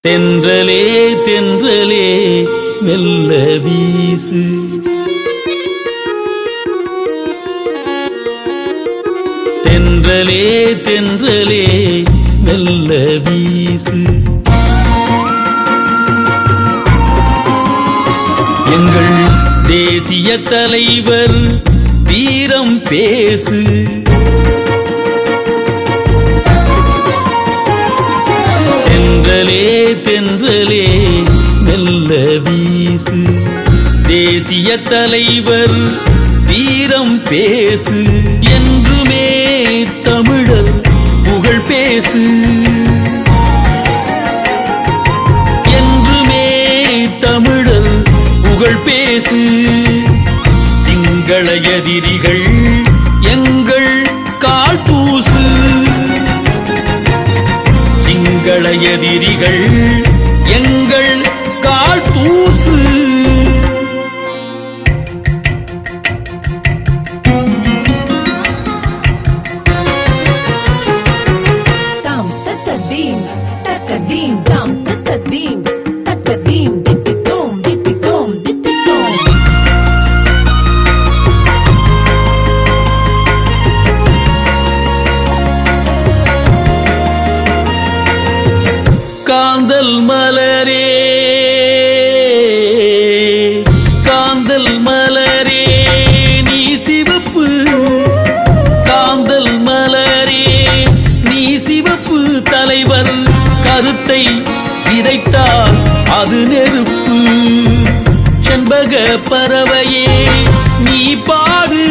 தென்றலே தென்றலே மெல்ல வீசு தென்றலே தென்றலே மெல்ல வீசு எங்கள் தேசிய தலைவர் வீரம் பேசு தென்றலே தென்றலே மெல்ல வீசு தேசிய தலைவர் வீரம் பேசு என்றுமே தமிழர் புகழ் பேசு என்றுமே தமிழர் புகழ் பேசு சிங்கள எதிரிகள் எங்கள் கால் தூசு சிங்கள எதிரிகள் எங்கள் கால் தூசு Tam tatadim, takadim, tam tatadim, takadim, dititom, dititom, dititom. காந்தல் மலரே காந்தல் மலரே நீ சிவப்பு காந்தல் மலரே நீ சிவப்பு தலைவர் கருத்தை விதைத்தால் அது நெருப்பு செண்பக பறவையே நீ பாடு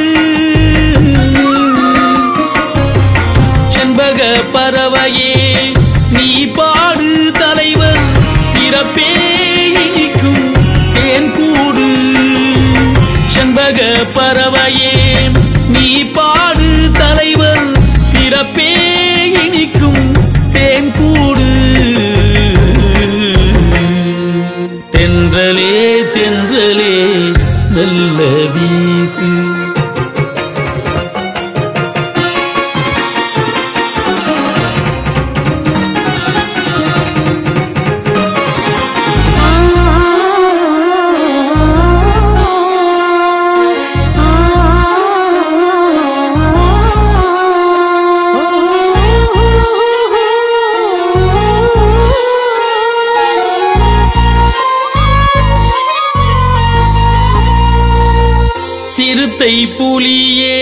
செண்பக பறவையே நீ பாடு தலைவர் சிறப்பே இனிக்கும் தேன் கூடு செண்பக பறவையே நீ பாடு தலைவர் சிறப்பே இனிக்கும் தேன் கூடு தென்றலே தென்றலே மெல்ல வீசு சிறுத்தை புலியே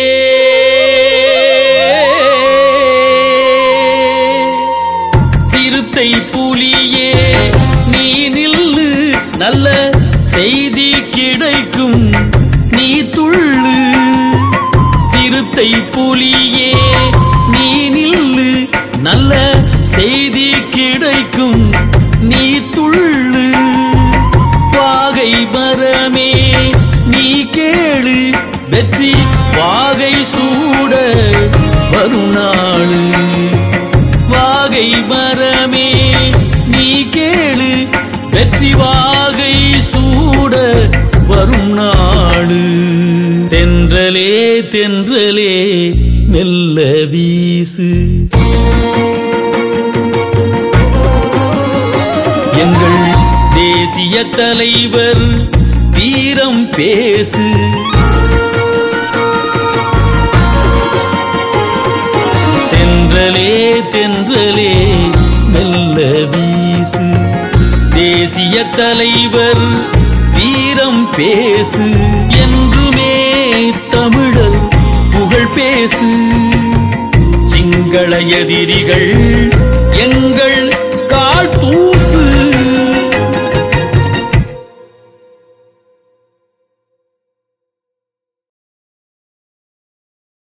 சிறுத்தை புலியே நீ நில்லு நல்ல செய்தி கிடைக்கும் நீ துள்ளு சிறுத்தை புலியே நீ நில்லு நல்ல செய்தி கிடைக்கும் நீ துள்ளு வாகை மரமே நீ கேளு வெற்றி வாகை சூட வரும் நாளு வாகை மரமே நீ கேளு வெற்றி வாகை சூட வரும் நாளு தென்றலே தென்றலே மெல்ல வீசு எங்கள் தேசிய தலைவர் வீரம் பேசு தென்றலே தென்றலே மெல்ல வீசு தேசிய தலைவர் வீரம் பேசு என்றுமே தமிழர் புகழ் பேசு சிங்கள எதிரிகள் எங்கள் கால் தூசு